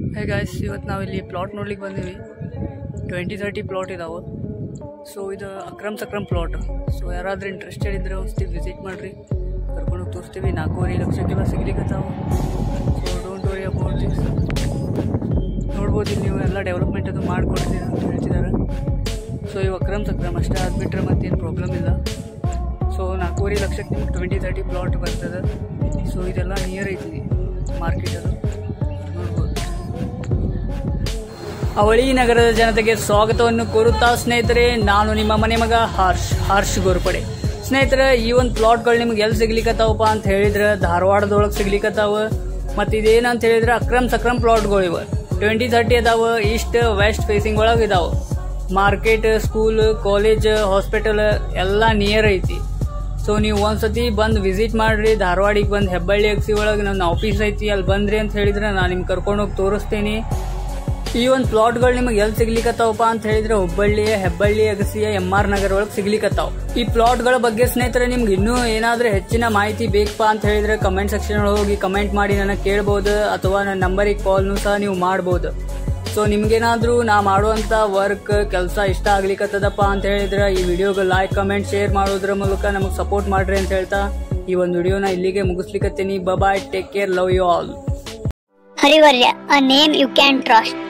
Hey guys ಇವತ್ತು ನಾವು ಇಲ್ಲಿ ಪ್ಲಾಟ್ ನೋಡ್ಲಿಕ್ಕೆ ಬಂದೀವಿ ಟ್ವೆಂಟಿ ತರ್ಟಿ ಪ್ಲಾಟ್ ಇದಾವೆ ಸೊ ಇದು ಅಕ್ರಮ್ ಸಕ್ರಮ್ ಪ್ಲಾಟ್ ಸೊ ಯಾರಾದ್ರೂ ಇಂಟ್ರೆಸ್ಟೆಡ್ ಇದ್ರೆ ಒಂದ್ಸತಿ ವಿಸಿಟ್ ಮಾಡಿರಿ ಕರ್ಕೊಂಡು ಹೋಗಿ ತೋರಿಸ್ತೀವಿ ನಾಲ್ಕೂವರೆ ಲಕ್ಷಕ್ಕೆಲ್ಲ ಸಿಗ್ಲಿಕ್ಕತ್ತಾವ so don't worry about this ನೋಡ್ಬೋದು ಇಲ್ಲಿ ನೀವು ಎಲ್ಲ ಡೆವಲಪ್ಮೆಂಟ್ ಅದು ಮಾಡಿಕೊಡ್ತೀರ ಅಂತ ಹೇಳ್ತಿದ್ದಾರೆ ಸೊ ಇವು ಅಕ್ರಮ್ ಸಕ್ರಮ್ ಅಷ್ಟೇ ಆದ್ಬಿಟ್ರೆ ಮತ್ತೇನು ಪ್ರಾಬ್ಲಮ್ ಇಲ್ಲ ಸೊ ನಾಲ್ಕೂವರೆ ಲಕ್ಷಕ್ಕೆ ನಿಮ್ಗೆ ಟ್ವೆಂಟಿ ತರ್ಟಿ ಪ್ಲಾಟ್ ಬರ್ತದೆ ಸೊ ಇದೆಲ್ಲ ನಿಯರ್ ಐತಿ ಮಾರ್ಕೆಟ್ ಅದು ನೋಡ್ಬೋದು ಅವಳಿ ನಗರದ ಜನತೆಗೆ ಸ್ವಾಗತವನ್ನು ಕೋರುತ್ತಾ ಸ್ನೇಹಿತರೆ ನಾನು ನಿಮ್ಮ ಮನೆ ಮಗ ಹರ್ಷ್ ಹರ್ಷ್ ಗೋರ್ಪಡೆ ಸ್ನೇಹಿತರೆ ಈ ಒಂದು ಪ್ಲಾಟ್ಗಳು ನಿಮ್ಗೆ ಎಲ್ಲಿ ಸಿಗ್ಲಿಕ್ಕತ್ತಾವಪ್ಪ ಅಂತ ಹೇಳಿದ್ರೆ ಧಾರವಾಡದೊಳಗೆ ಸಿಗ್ಲಿಕ್ಕತ್ತಾವ ಮತ್ತು ಇದೇನಂತ ಹೇಳಿದ್ರೆ ಅಕ್ರಮ್ ಸಕ್ರಮ್ ಪ್ಲಾಟ್ಗಳು ಇವ ಟ್ವೆಂಟಿ ತರ್ಟಿ ಅದಾವ ಈಸ್ಟ್ ವೆಸ್ಟ್ ಫೇಸಿಂಗ್ ಒಳಗೆ ಇದಾವ ಮಾರ್ಕೆಟ್ ಸ್ಕೂಲ್ ಕಾಲೇಜ್ ಹಾಸ್ಪಿಟಲ್ ಎಲ್ಲ ನಿಯರ್ ಐತಿ ಸೊ ನೀವು ಒಂದ್ಸತಿ ಬಂದು ವಿಸಿಟ್ ಮಾಡ್ರಿ ಧಾರವಾಡಿಗೆ ಬಂದು ಹೆಬ್ಬಳ್ಳಿ ಅಗಸಿ ಒಳಗೆ ನನ್ನ ಆಫೀಸ್ ಐತಿ ಅಲ್ಲಿ ಬಂದ್ರಿ ಅಂತ ಹೇಳಿದ್ರೆ ನಾನು ನಿಮ್ಗೆ ಕರ್ಕೊಂಡು ಹೋಗಿ ತೋರಿಸ್ತೀನಿ ಈ ಒಂದು ಪ್ಲಾಟ್ಗಳು ನಿಮಗೆ ಎಲ್ಲಿ ಸಿಗ್ಲಿಕ್ಕತ್ತಾವಪ್ಪ ಅಂತ ಹೇಳಿದ್ರೆ ಹುಬ್ಬಳ್ಳಿ ಹೆಬ್ಬಳ್ಳಿ ಅಗಸಿಯ ಎಂ ಆರ್ ನಗರ ಒಳಗೆ ಸಿಗ್ಲಿಕ್ಕತ್ತಾವ ಈ ಪ್ಲಾಟ್ಗಳ ಬಗ್ಗೆ ಸ್ನೇಹಿತರೆ ನಿಮ್ಗೆ ಇನ್ನೂ ಏನಾದ್ರೂ ಹೆಚ್ಚಿನ ಮಾಹಿತಿ ಬೇಕಪ್ಪ ಅಂತ ಹೇಳಿದ್ರೆ ಕಮೆಂಟ್ ಸೆಕ್ಷನ್ ಒಳಗೆ ಹೋಗಿ ಕಮೆಂಟ್ ಮಾಡಿ ನನಗೆ ಕೇಳ್ಬೋದು ಅಥವಾ ನನ್ನ ನಂಬರಿಗೆ ಕಾಲ್ನು ಸಹ ನೀವು ಮಾಡ್ಬೋದು ಸೊ ನಿಮ್ಗೇನಾದ್ರೂ ನಾ ಮಾಡುವಂತ ವರ್ಕ್ ಕೆಲಸ ಇಷ್ಟ ಆಗ್ಲಿಕ್ಕತ್ತದಪ್ಪ ಅಂತ ಹೇಳಿದ್ರೆ ಈ ವಿಡಿಯೋಗೆ ಲೈಕ್ ಕಮೆಂಟ್ ಶೇರ್ ಮಾಡೋದ್ರ ಮೂಲಕ ನಮಗೆ ಸಪೋರ್ಟ್ ಮಾಡ್ರಿ ಅಂತ ಹೇಳ್ತಾ ಈ ಒಂದು ವಿಡಿಯೋನ ಇಲ್ಲಿಗೆ ಮುಗಿಸ್ಲಿಕ್ಕತ್ತೀನಿ bye take care love you all Harivarya, a name you can trust.